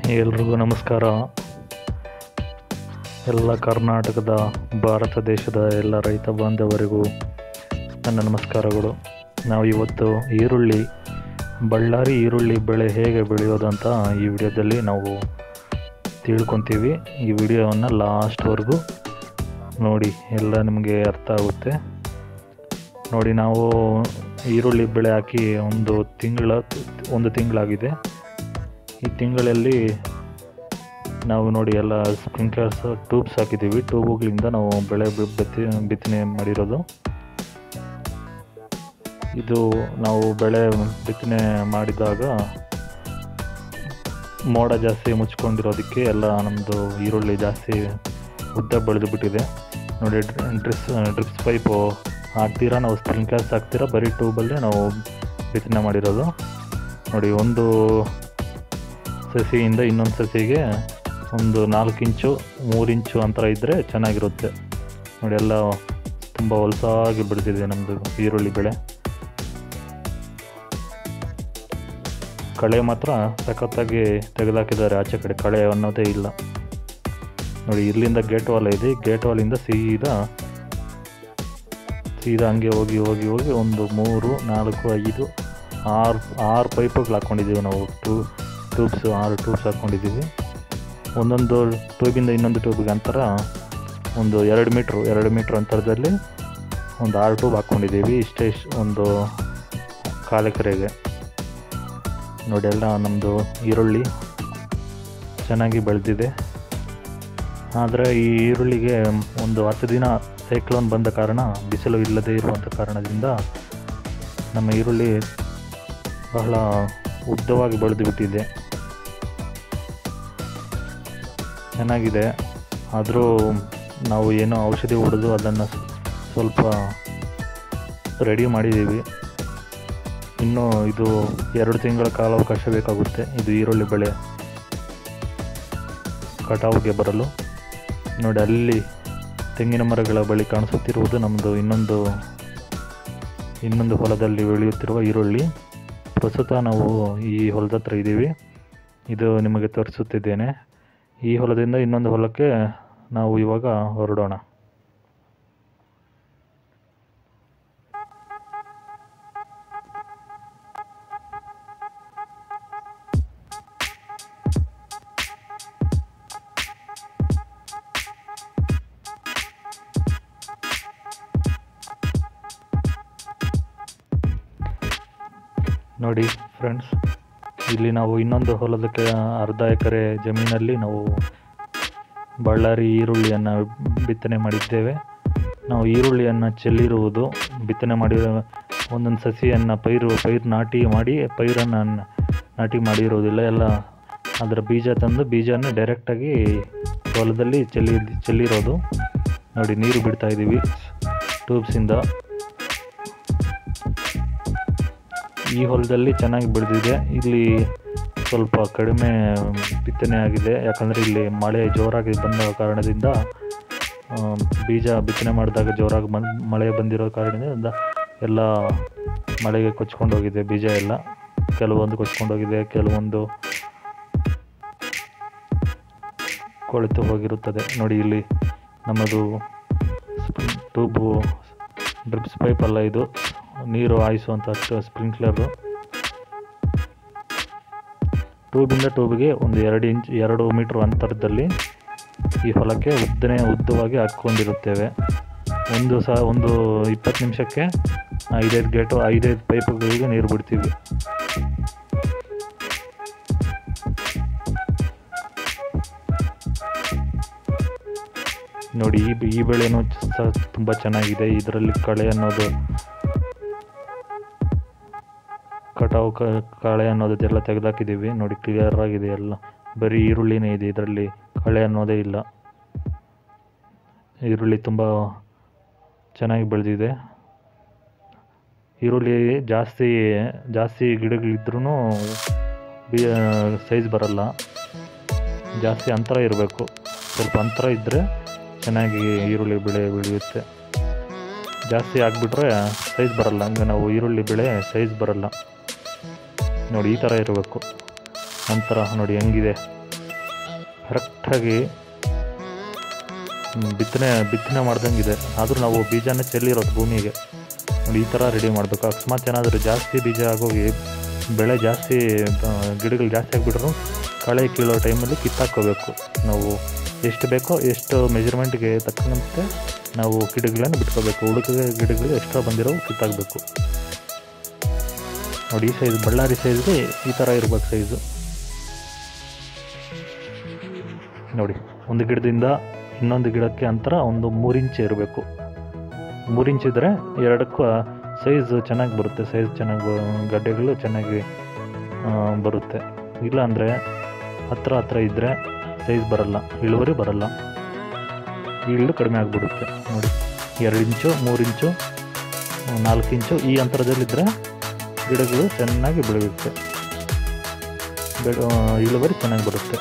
ಎಲ್ರಿಗೂ ನಮಸ್ಕಾರ ಎಲ್ಲ ಕರ್ನಾಟಕದ ಭಾರತ ದೇಶದ ಎಲ್ಲ ರೈತ ಬಾಂಧವರಿಗೂ ನನ್ನ ನಮಸ್ಕಾರಗಳು ನಾವು ಇವತ್ತು ಈರುಳ್ಳಿ ಬಳ್ಳಾರಿ ಈರುಳ್ಳಿ ಬೆಳೆ ಹೇಗೆ ಬೆಳೆಯೋದು ಅಂತ ಈ ವಿಡಿಯೋದಲ್ಲಿ ನಾವು ತಿಳ್ಕೊತೀವಿ ಈ ವಿಡಿಯೋವನ್ನು ಲಾಸ್ಟ್ವರೆಗೂ ನೋಡಿ ಎಲ್ಲ ನಿಮಗೆ ಅರ್ಥ ಆಗುತ್ತೆ ನೋಡಿ ನಾವು ಈರುಳ್ಳಿ ಬೆಳೆ ಹಾಕಿ ಒಂದು ತಿಂಗಳ ಒಂದು ತಿಂಗಳಾಗಿದೆ ಈ ತಿಂಗಳಲ್ಲಿ ನಾವು ನೋಡಿ ಎಲ್ಲ ಸ್ಪ್ರಿಂಕ್ಲರ್ಸ್ ಟ್ಯೂಬ್ಸ್ ಹಾಕಿದ್ದೀವಿ ಟ್ಯೂಬುಗಳಿಂದ ನಾವು ಬೆಳೆ ಬಿ- ಬಿತ್ತಿ ಬಿತ್ತನೆ ಮಾಡಿರೋದು ಇದು ನಾವು ಬೆಳೆ ಬಿತ್ತನೆ ಮಾಡಿದಾಗ ಮೋಡ ಜಾಸ್ತಿ ಮುಚ್ಕೊಂಡಿರೋದಕ್ಕೆ ಎಲ್ಲ ನಮ್ಮದು ಈರುಳ್ಳಿ ಜಾಸ್ತಿ ಉದ್ದ ಬೆಳೆದು ಬಿಟ್ಟಿದೆ ನೋಡಿ ಡ್ರಿಪ್ಸ್ ಡ್ರಿಪ್ಸ್ ಪೈಪು ಹಾಕ್ತೀರಾ ನಾವು ಸ್ಪ್ರಿಂಕ್ಲರ್ಸ್ ಹಾಕ್ತೀರಾ ಬರೀ ಟ್ಯೂಬಲ್ಲೇ ನಾವು ಬಿತ್ತನೆ ಮಾಡಿರೋದು ನೋಡಿ ಒಂದು ಸಸಿಯಿಂದ ಇನ್ನೊಂದು ಸಸಿಗೆ ಒಂದು ನಾಲ್ಕು ಇಂಚು ಮೂರು ಇಂಚು ಅಂತರ ಇದ್ದರೆ ಚೆನ್ನಾಗಿರುತ್ತೆ ನೋಡಿ ಎಲ್ಲ ತುಂಬ ಹೊಲಸಾಗಿ ಬೆಳೆದಿದೆ ನಮ್ಮದು ಈರುಳ್ಳಿ ಬೆಳೆ ಕಳೆ ಮಾತ್ರ ಸಖತ್ತಾಗಿ ತೆಗೆದಾಕಿದ್ದಾರೆ ಆಚೆ ಕಡೆ ಕಳೆ ಅನ್ನೋದೇ ಇಲ್ಲ ನೋಡಿ ಇಲ್ಲಿಂದ ಗೇಟ್ ವಾಲ್ ಇದೆ ಗೇಟ್ ವಾಲಿಂದ ಸೀದಾ ಸೀದಾ ಹಂಗೆ ಹೋಗಿ ಹೋಗಿ ಹೋಗಿ ಒಂದು ಮೂರು ನಾಲ್ಕು ಐದು ಆರು ಆರು ಪೈಪುಗಳು ಹಾಕ್ಕೊಂಡಿದ್ದೀವಿ ನಾವು ಟೂ ಟ್ಯೂಬ್ಸ್ ಆರು ಟ್ಯೂಬ್ಸ್ ಹಾಕ್ಕೊಂಡಿದ್ದೀವಿ ಒಂದೊಂದು ಟ್ಯೂಬಿಂದ ಇನ್ನೊಂದು ಟ್ಯೂಬಿಗೆ ಅಂತರ ಒಂದು ಎರಡು ಮೀಟ್ರು ಎರಡು ಮೀಟ್ರ್ ಅಂತರದಲ್ಲಿ ಒಂದು ಆರು ಟ್ಯೂಬ್ ಹಾಕ್ಕೊಂಡಿದ್ದೀವಿ ಇಷ್ಟೇ ಇಷ್ಟು ಒಂದು ಕಾಲು ಎಕರೆಗೆ ನೋಡಿ ಎಲ್ಲ ನಮ್ಮದು ಈರುಳ್ಳಿ ಚೆನ್ನಾಗಿ ಬೆಳೆದಿದೆ ಆದರೆ ಈ ಈರುಳ್ಳಿಗೆ ಒಂದು ಹತ್ತು ದಿನ ಸೈಕ್ಲೋನ್ ಬಂದ ಕಾರಣ ಬಿಸಿಲು ಇಲ್ಲದೇ ಇರುವಂಥ ಕಾರಣದಿಂದ ನಮ್ಮ ಈರುಳ್ಳಿ ಬಹಳ ಉದ್ದವಾಗಿ ಬೆಳೆದು ಬಿಟ್ಟಿದೆ ಚೆನ್ನಾಗಿದೆ ಆದರೂ ನಾವು ಏನೋ ಔಷಧಿ ಹೊಡೆದು ಅದನ್ನು ಸ್ವಲ್ಪ ರೆಡಿ ಮಾಡಿದ್ದೀವಿ ಇನ್ನು ಇದು ಎರಡು ತಿಂಗಳ ಕಾಲಾವಕಾಶ ಬೇಕಾಗುತ್ತೆ ಇದು ಈರುಳ್ಳಿ ಬೆಳೆ ಕಟಾವಿಗೆ ಬರಲು ನೋಡಿ ಅಲ್ಲಿ ತೆಂಗಿನ ಮರಗಳ ಬಳಿ ಕಾಣಿಸುತ್ತಿರುವುದು ನಮ್ಮದು ಇನ್ನೊಂದು ಇನ್ನೊಂದು ಹೊಲದಲ್ಲಿ ಬೆಳೆಯುತ್ತಿರುವ ಈರುಳ್ಳಿ ಪ್ರಸ್ತುತ ನಾವು ಈ ಹೊಲದ ಹತ್ರ ಇದ್ದೀವಿ ಇದು ನಿಮಗೆ ತೋರಿಸುತ್ತಿದ್ದೇನೆ ಈ ಹೊಲದಿಂದ ಇನ್ನೊಂದು ಹೊಲಕ್ಕೆ ನಾವು ಇವಾಗ ಹೊರಡೋಣ ನೋಡಿ ಫ್ರೆಂಡ್ಸ್ ಇಲ್ಲಿ ನಾವು ಇನ್ನೊಂದು ಹೊಲದಕ್ಕೆ ಅರ್ಧ ಎಕರೆ ಜಮೀನಲ್ಲಿ ನಾವು ಬಳ್ಳಾರಿ ಈರುಳ್ಳಿಯನ್ನು ಬಿತ್ತನೆ ಮಾಡಿದ್ದೇವೆ ನಾವು ಈರುಳ್ಳಿಯನ್ನು ಚೆಲ್ಲಿರುವುದು ಬಿತ್ತನೆ ಮಾಡಿರೋ ಒಂದೊಂದು ಸಸಿಯನ್ನು ಪೈರು ಪೈರು ನಾಟಿ ಮಾಡಿ ಪೈರನ್ನು ನಾಟಿ ಮಾಡಿರುವುದಿಲ್ಲ ಎಲ್ಲ ಅದರ ಬೀಜ ತಂದು ಬೀಜನ ಡೈರೆಕ್ಟಾಗಿ ಹೊಲದಲ್ಲಿ ಚೆಲ್ಲಿ ಚೆಲ್ಲಿರೋದು ನೋಡಿ ನೀರು ಬಿಡ್ತಾ ಇದ್ದೀವಿ ಟ್ಯೂಬ್ಸಿಂದ ಈ ಹೊಲದಲ್ಲಿ ಚೆನ್ನಾಗಿ ಬೆಳೆದಿದೆ ಇಲ್ಲಿ ಸ್ವಲ್ಪ ಕಡಿಮೆ ಬಿತ್ತನೆ ಆಗಿದೆ ಯಾಕಂದರೆ ಇಲ್ಲಿ ಮಳೆ ಜೋರಾಗಿ ಬಂದ ಕಾರಣದಿಂದ ಆ, ಬೀಜ ಬಿತ್ತನೆ ಮಾಡಿದಾಗ ಜೋರಾಗಿ ಬಂದ್ ಮಳೆ ಬಂದಿರೋ ಕಾರಣದಿಂದ ಎಲ್ಲ ಮಳೆಗೆ ಕೊಚ್ಕೊಂಡು ಹೋಗಿದೆ ಬೀಜ ಎಲ್ಲ ಕೆಲವೊಂದು ಕೊಚ್ಕೊಂಡು ಹೋಗಿದೆ ಕೆಲವೊಂದು ಕೊಳೆತು ಹೋಗಿರುತ್ತದೆ ನೋಡಿ ಇಲ್ಲಿ ನಮ್ಮದು ಟ್ಯೂಬು ಡ್ರಿಪ್ಸ್ ಪೈಪ್ ಅಲ್ಲ ಇದು ನೀರು ಹಾಯಿಸುವಂಥ ಸ್ಪ್ರಿಂಕ್ಲರು ಟ್ಯೂಬಿಂದ ಟ್ಯೂಬ್ಗೆ ಒಂದು ಎರಡು ಇಂಚ್ ಎರಡು ಮೀಟ್ರ್ ಅಂತರದಲ್ಲಿ ಈ ಹೊಲಕ್ಕೆ ಉದ್ದನೆ ಉದ್ದವಾಗಿ ಹಾಕ್ಕೊಂಡಿರುತ್ತೇವೆ ಒಂದು ಸಹ ಒಂದು ಇಪ್ಪತ್ತು ನಿಮಿಷಕ್ಕೆ ಐದೈದು ಗೇಟು ಐದೈದು ಪೈಪ್ಗಳಿಗೆ ನೀರು ಬಿಡ್ತೀವಿ ನೋಡಿ ಈ ಈ ಬೆಳೆನೂ ಸಹ ತುಂಬ ಚೆನ್ನಾಗಿದೆ ಇದರಲ್ಲಿ ಕಳೆ ಅನ್ನೋದು ಕಟಾವು ಕ ಕಳೆ ಅನ್ನೋದೆಲ್ಲ ತೆಗೆದಾಕಿದ್ದೀವಿ ನೋಡಿ ಕ್ಲಿಯರ್ ಆಗಿದೆ ಎಲ್ಲ ಬರೀ ಈರುಳ್ಳಿನೇ ಇದೆ ಇದರಲ್ಲಿ ಕಳೆ ಅನ್ನೋದೇ ಇಲ್ಲ ಈರುಳ್ಳಿ ತುಂಬ ಚೆನ್ನಾಗಿ ಬೆಳೆದಿದೆ ಈರುಳ್ಳಿ ಜಾಸ್ತಿ ಜಾಸ್ತಿ ಗಿಡಗಳಿದ್ರೂ ಬಿ ಸೈಜ್ ಬರಲ್ಲ ಜಾಸ್ತಿ ಅಂತರ ಇರಬೇಕು ಸ್ವಲ್ಪ ಅಂತರ ಇದ್ದರೆ ಚೆನ್ನಾಗಿ ಈರುಳ್ಳಿ ಬೆಳೆ ಬೆಳೆಯುತ್ತೆ ಜಾಸ್ತಿ ಆಗಿಬಿಟ್ರೆ ಸೈಜ್ ಬರಲ್ಲ ಹಂಗೆ ನಾವು ಈರುಳ್ಳಿ ಬೆಳೆ ಸೈಜ್ ಬರಲ್ಲ ನೋಡಿ ಈ ಥರ ಇರಬೇಕು ನಂತರ ನೋಡಿ ಹೆಂಗಿದೆ ಕರೆಕ್ಟಾಗಿ ಹ್ಮ್, ಬಿತ್ತನೆ ಬಿತ್ತನೆ ಮಾಡ್ದಂಗಿದೆ ಆದರೂ ನಾವು ಬೀಜನೇ ಚೆಲ್ಲಿರೋದು ಭೂಮಿಗೆ ನೋಡಿ ಈ ಥರ ರೆಡಿ ಮಾಡಬೇಕು ಅಕಸ್ಮಾತ್ ಏನಾದರೂ ಜಾಸ್ತಿ ಬೀಜ ಆಗೋಗಿ ಬೆಳೆ ಜಾಸ್ತಿ ಆ, ಗಿಡಗಳು ಜಾಸ್ತಿ ಆಗಿಬಿಟ್ರು ಕಳೆ ಕೀಳೋ ಟೈಮಲ್ಲಿ ಕಿತ್ತಾಕೋಬೇಕು ನಾವು ಎಷ್ಟು ಬೇಕೋ ಎಷ್ಟು ಮೆಜರ್ಮೆಂಟ್ಗೆ ತಕ್ಕಂತೆ ನಾವು ಗಿಡಗಳನ್ನು ಬಿಟ್ಕೋಬೇಕು ಉಳಿದ ಗಿಡಗಳು ಎಕ್ಸ್ಟ್ರಾ ಬಂದಿರೋ ಕಿತ್ತಾಕಬೇಕು ನೋಡಿ ಈ ಸೈಜ್ ಬಳ್ಳಾರಿ ಸೈಜ್ಗೆ ಈ ಥರ ಇರ್ಬೇಕು ಸೈಜು ನೋಡಿ ಒಂದು ಗಿಡದಿಂದ ಇನ್ನೊಂದು ಗಿಡಕ್ಕೆ ಅಂತರ ಒಂದು ಮೂರು ಇಂಚ್ ಇರಬೇಕು ಮೂರು ಇಂಚ್ ಇದ್ದರೆ ಎರಡಕ್ಕೂ ಸೈಜ್ ಚೆನ್ನಾಗಿ ಬರುತ್ತೆ ಸೈಜ್ ಚೆನ್ನಾಗಿ ಬ- ಗಡ್ಡೆಗಳು ಚೆನ್ನಾಗಿ ಆ, ಬರುತ್ತೆ ಇಲ್ಲ ಅಂದರೆ ಹತ್ರ ಹತ್ರ ಇದ್ದರೆ ಸೈಜ್ ಬರಲ್ಲ ಇಳುವರಿ ಬರಲ್ಲ ಈಲ್ಡು ಕಡಿಮೆ ಆಗಿಬಿಡುತ್ತೆ ನೋಡಿ ಎರಡು ಇಂಚು ಮೂರು ಇಂಚು ನಾಲ್ಕು ಇಂಚು ಈ ಅಂತರದಲ್ಲಿದ್ದರೆ ಗಿಡಗಳು ಚೆನ್ನಾಗಿ ಬೆಳೆಯುತ್ತೆ ಬೆಳ ಇಳುವರಿ ಚೆನ್ನಾಗಿ ಬರುತ್ತೆ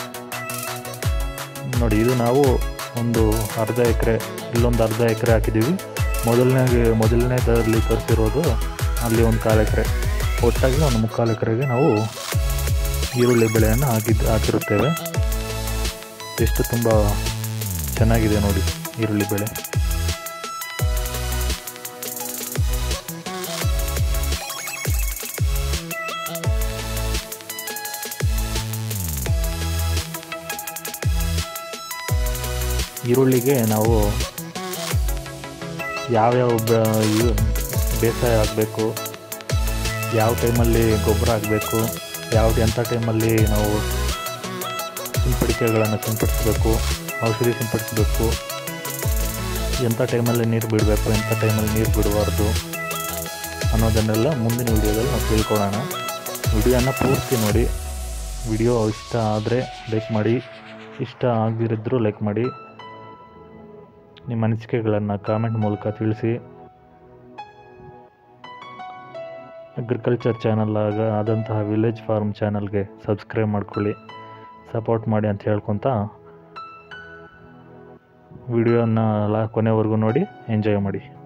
ನೋಡಿ ಇದು ನಾವು ಒಂದು ಅರ್ಧ ಎಕರೆ ಇಲ್ಲೊಂದು ಅರ್ಧ ಎಕರೆ ಹಾಕಿದ್ದೀವಿ ಮೊದಲನೇ ಮೊದಲನೇದಲ್ಲಿ ತರಿಸಿರೋದು ಅಲ್ಲಿ ಒಂದು ಕಾಲು ಎಕರೆ ಒಟ್ಟಾಗಿ ಒಂದು ಮುಕ್ಕಾಲು ಎಕರೆಗೆ ನಾವು ಈರುಳ್ಳಿ ಬೆಳೆಯನ್ನು ಹಾಕಿದ್ದು ಹಾಕಿರುತ್ತೇವೆ ಎಷ್ಟು ತುಂಬ ಚೆನ್ನಾಗಿದೆ ನೋಡಿ ಈರುಳ್ಳಿ ಬೆಳೆ ಈರುಳ್ಳಿಗೆ ನಾವು ಯಾವ್ಯಾವ ಬ- ಇವು ಬೇಸಾಯ ಆಗಬೇಕು ಯಾವ ಟೈಮಲ್ಲಿ ಗೊಬ್ಬರ ಹಾಕಬೇಕು ಯಾವ ಎಂಥ ಟೈಮಲ್ಲಿ ನಾವು ಸಿಂಪಡಿಕೆಗಳನ್ನು ಸಿಂಪಡಿಸಬೇಕು ಔಷಧಿ ಸಿಂಪಡಿಸಬೇಕು ಎಂಥ ಟೈಮಲ್ಲಿ ನೀರು ಬಿಡಬೇಕು ಎಂಥ ಟೈಮಲ್ಲಿ ನೀರು ಬಿಡಬಾರ್ದು ಅನ್ನೋದನ್ನೆಲ್ಲ ಮುಂದಿನ ವಿಡಿಯೋದಲ್ಲಿ ನಾವು ತಿಳ್ಕೊಳ್ಳೋಣ ವಿಡಿಯೋನ ಪೂರ್ತಿ ನೋಡಿ ವಿಡಿಯೋ ಇಷ್ಟ ಆದರೆ ಲೈಕ್ ಮಾಡಿ ಇಷ್ಟ ಆಗದಿರಿದ್ರೂ ಲೈಕ್ ಮಾಡಿ ನಿಮ್ಮ ಅನಿಸಿಕೆಗಳನ್ನು ಕಾಮೆಂಟ್ ಮೂಲಕ ತಿಳಿಸಿ ಅಗ್ರಿಕಲ್ಚರ್ ಚಾನಲ್ ಆಗ ಆದಂತಹ ವಿಲೇಜ್ ಫಾರ್ಮ್ ಚಾನಲ್ಗೆ ಸಬ್ಸ್ಕ್ರೈಬ್ ಮಾಡ್ಕೊಳ್ಳಿ ಸಪೋರ್ಟ್ ಮಾಡಿ ಅಂತ ಹೇಳ್ಕೊತ ವಿಡಿಯೋನ ಲಾ ಕೊನೆವರೆಗೂ ನೋಡಿ ಎಂಜಾಯ್ ಮಾಡಿ